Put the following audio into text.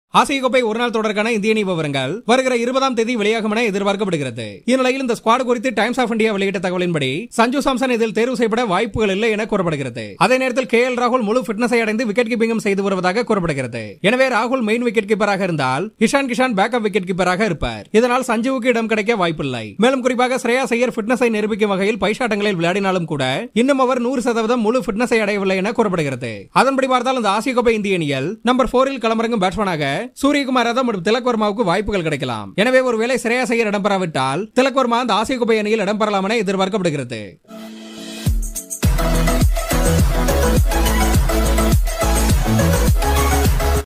ஆசிய கோப்பை ஒருநாள் தொடருக்கான இந்திய அணி விவரங்கள் வருகிற இருபதாம் தேதி வெளியாகும் என எதிர்பார்க்கப்படுகிறது இந்நிலையில் இந்த ஸ்குவாட் குறித்து டைம்ஸ் ஆஃப் இந்தியா வெளியிட்ட தகவலின்படி சஞ்சு சாம்சன் இதில் தேர்வு செய்யப்பட வாய்ப்புகள் இல்லை என கூறப்படுகிறது அதே நேரத்தில் கே எல் ராகுல் முழு பிட்னஸை அடைந்து விக்கெட் கீப்பிங்கும் செய்து வருவதாக கூறப்படுகிறது எனவே ராகுல் மெயின் விக்கெட் கீப்பராக இருந்தால் இஷான் கிஷான் பேக்கப் விக்கெட் கீப்பராக இருப்பார் இதனால் சஞ்சுவுக்கு இடம் கிடைக்க வாய்ப்பில்லை மேலும் குறிப்பாக ஸ்ரேயா ஐயர் பிட்னஸை நிரூபிக்கும் வகையில் பைஷாட்டங்களில் விளையாடினாலும் கூட இன்னும் அவர் நூறு சதவீதம் முழு பிட்னஸை அடையவில்லை என கூறப்படுகிறது அதன்படி பார்த்தால் இந்த ஆசிய கோப்பை இந்திய அணியில் நம்பர் போரில் களமிறங்கும் பேட்ஸ்மேனாக சூரியகுமார் யாதவ் மற்றும் திலக் வர்மாவுக்கு வாய்ப்புகள் கிடைக்கலாம் எனவே ஒருவேளை ஸ்ரேயா ஐயர் இடம்பெறாவிட்டால் திலக் வர்மா அந்த ஆசிய கோப்பை அணியில் இடம்பெறலாம் என எதிர்பார்க்கப்படுகிறது